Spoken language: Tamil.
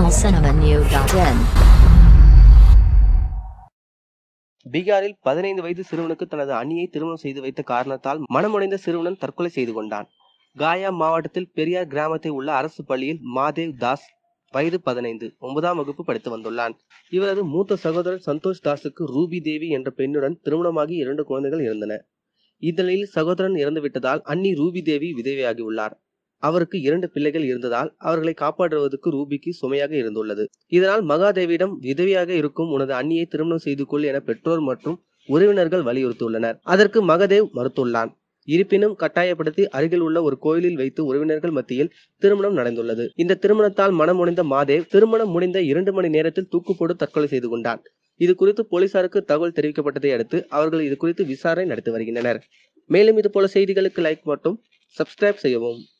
tamilcinemanew.in பீகாரில் பதினைந்து வயது சிறுவனுக்கு தனது அண்ணியை திருமணம் செய்து வைத்த காரணத்தால் மனமுடைந்த சிறுவனன் தற்கொலை செய்து கொண்டான் காயா மாவட்டத்தில் பெரியார் கிராமத்தில் உள்ள அரசு பள்ளியில் மாதேவ் தாஸ் வயது பதினைந்து ஒன்பதாம் வகுப்பு படித்து வந்துள்ளான் இவரது மூத்த சகோதரர் சந்தோஷ் தாஸுக்கு ரூபி தேவி என்ற பெண்ணுடன் திருமணமாகி இரண்டு குழந்தைகள் இருந்தன இந்நிலையில் சகோதரன் இறந்து விட்டதால் அண்ணி ரூபி தேவி விதவையாகி உள்ளார் அவருக்கு இரண்டு பிள்ளைகள் இருந்ததால் அவர்களை காப்பாற்றுவதற்கு ரூபிக்கு சுமையாக இருந்துள்ளது இதனால் மகாதேவியிடம் விதவியாக இருக்கும் உனது அண்ணியை திருமணம் செய்து கொள் என பெற்றோர் மற்றும் உறவினர்கள் வலியுறுத்தியுள்ளனர் அதற்கு மகதேவ் மறுத்துள்ளான் இருப்பினும் கட்டாயப்படுத்தி அருகில் உள்ள ஒரு கோயிலில் வைத்து உறவினர்கள் மத்தியில் திருமணம் நடந்துள்ளது இந்த திருமணத்தால் மனமுடைந்த மாதேவ் திருமணம் முடிந்த இரண்டு மணி நேரத்தில் தூக்குப்போடு தற்கொலை செய்து கொண்டான் இது குறித்து போலீசாருக்கு தகவல் தெரிவிக்கப்பட்டதை அடுத்து அவர்கள் இது குறித்து விசாரணை நடத்தி வருகின்றனர் மேலும் இது போல செய்திகளுக்கு லைக் மற்றும் சப்ஸ்கிரைப் செய்யவும்